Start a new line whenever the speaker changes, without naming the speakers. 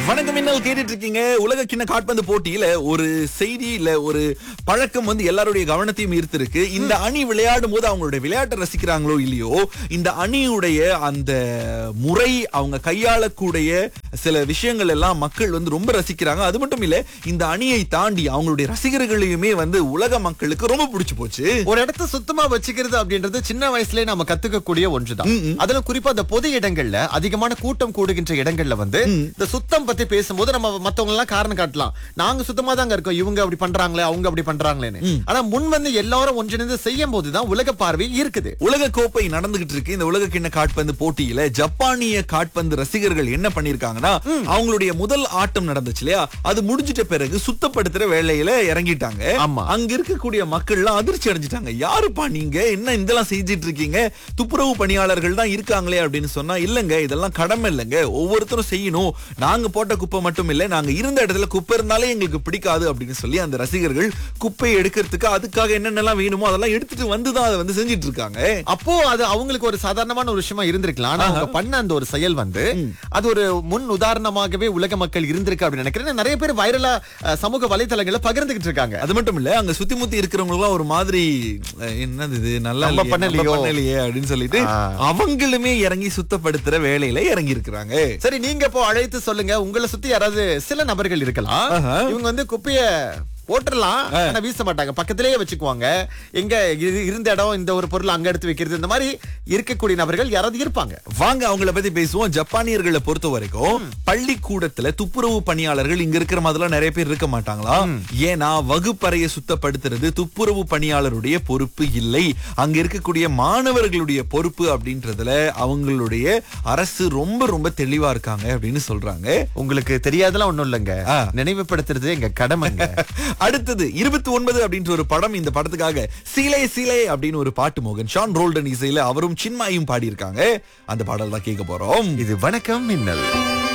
வணக்கம் மின்னல் கேட்டுட்டு இருக்கீங்க உலக கிண்ண காட்பந்து போட்டியில ஒரு செய்தி இல்ல ஒரு பழக்கம் வந்து எல்லாருடைய கவனத்தையும் ஈர்த்திருக்கு இந்த அணி விளையாடும் போது அவங்களுடைய விளையாட்டை ரசிக்கிறாங்களோ இல்லையோ இந்த அணியுடைய அந்த முறை அவங்க கையாளக்கூடிய சில விஷயங்கள் எல்லாம் மக்கள் வந்து ரொம்ப ரசிக்கிறாங்க அது மட்டும் இல்ல இந்த அணியை தாண்டி அவங்களுடைய ரசிகர்களையுமே வந்து உலக மக்களுக்கு ரொம்ப பிடிச்சு போச்சு
ஒரு இடத்த சுத்தமா வச்சுக்கிறது அப்படின்றது சின்ன வயசுலயே நம்ம கத்துக்கக்கூடிய ஒன்றுதான் அதுல குறிப்பா அந்த பொது இடங்கள்ல அதிகமான கூட்டம் கூடுகின்ற இடங்கள்ல வந்து இந்த சுத்தம் பத்தி பேசும்போது நம்ம மத்தவங்க எல்லாம் காரணம் காட்டலாம் நாங்க சுத்தமா தாங்க இருக்கோம் இவங்க அப்படி பண்றாங்களே அவங்க அப்படி பண்றாங்களேன்னு ஆனா முன் வந்து எல்லாரும் ஒன்றிணைந்து செய்யும் போதுதான் உலக பார்வை இருக்குது
உலக கோப்பை நடந்துகிட்டு இருக்கு இந்த உலக கிண்ண காட்பந்து போட்டியில ஜப்பானிய காட்பந்து ரசிகர்கள் என்ன பண்ணிருக்காங்கன்னா அவங்களுடைய முதல் ஆட்டம் நடந்துச்சு இல்லையா அது முடிஞ்சிட்ட பிறகு சுத்தப்படுத்துற வேலையில இறங்கிட்டாங்க
ஆமா.
அங்க இருக்கக்கூடிய மக்கள்லாம் அதிர்ச்சி அடைஞ்சிட்டாங்க யாருப்பா நீங்க என்ன இதெல்லாம் செஞ்சிட்டு இருக்கீங்க துப்புரவு பணியாளர்கள் தான் இருக்காங்களே அப்படின்னு சொன்னா இல்லங்க இதெல்லாம் கடமை இல்லைங்க ஒவ்வொருத்தரும் செய்யணும் நாங்க போட்ட குப்பை மட்டும் இல்ல நாங்க இருந்த இடத்துல குப்பை இருந்தாலே எங்களுக்கு பிடிக்காது அப்படின்னு சொல்லி அந்த ரசிகர்கள் குப்பையை எடுக்கிறதுக்கு அதுக்காக என்னென்னலாம் வேணுமோ அதெல்லாம் எடுத்துட்டு வந்துதான் அதை வந்து செஞ்சிட்டு இருக்காங்க
அப்போ அது அவங்களுக்கு ஒரு சாதாரணமான ஒரு விஷயமா இருந்திருக்கலாம் ஆனா அவங்க பண்ண அந்த ஒரு செயல் வந்து அது ஒரு முன் உதாரணமாகவே உலக மக்கள் இருந்திருக்கு அப்படின்னு நினைக்கிறேன் நிறைய பேர் வைரலா அஹ், சமூக வலைத்தளங்கள்ல பகிர்ந்துகிட்டு இருக்காங்க
அது மட்டும் இல்ல அங்க சுத்தி முத்தி இருக்கிறவங்க எல்லாம் ஒரு மாதிரி அஹ், என்னது இது நல்லா
நம்ம
இல்லையே,
பண்ணலையோ.
நம்ம பண்ணலையே அப்படின்னு சொல்லிட்டு
ஆ.
அவங்களுமே இறங்கி சுத்தப்படுத்துற வேலையில இறங்கி இருக்கிறாங்க
சரி நீங்க இப்போ அழைத்து சொல்லுங்க உங்களை சுத்தி யாராவது சில நபர்கள் இருக்கலாம்
ஆஹா.
இவங்க வந்து குப்பைய போட்டுடலாம் ஆனா வீச மாட்டாங்க பக்கத்திலேயே வச்சுக்குவாங்க எங்க இரு- இருந்த இடம் இந்த ஒரு பொருள் அங்க எடுத்து வைக்கிறது இந்த மாதிரி இருக்கக்கூடிய நபர்கள் யாராவது இருப்பாங்க
வாங்க அவங்கள பத்தி பேசுவோம் ஜப்பானியர்களை பொறுத்த வரைக்கும் பள்ளிக்கூடத்துல துப்புரவு பணியாளர்கள் இங்க இருக்கிற மாதிரிலாம் நிறைய பேர் இருக்க மாட்டாங்களா ஏன்னா வகுப்பறையை சுத்தப்படுத்துறது துப்புரவு பணியாளருடைய பொறுப்பு இல்லை அங்க இருக்கக்கூடிய மாணவர்களுடைய பொறுப்பு அப்படின்றதுல அவங்களுடைய அரசு ரொம்ப ரொம்ப தெளிவா இருக்காங்க அப்படின்னு சொல்றாங்க
உங்களுக்கு தெரியாதெல்லாம் ஒண்ணும் இல்லைங்க
ஆ.
நினைவுபடுத்துறது எங்க கடமைங்க
அடுத்தது இருபத்தி ஒன்பது அப்படின்ற ஒரு படம் இந்த படத்துக்காக சீலை சீலை அப்படின்னு ஒரு பாட்டு மோகன் ஷான் ரோல்டன் இசையில அவரும் சின்மாயும் பாடியிருக்காங்க அந்த பாடல் தான் கேட்க போறோம்
இது வணக்கம் மின்னல்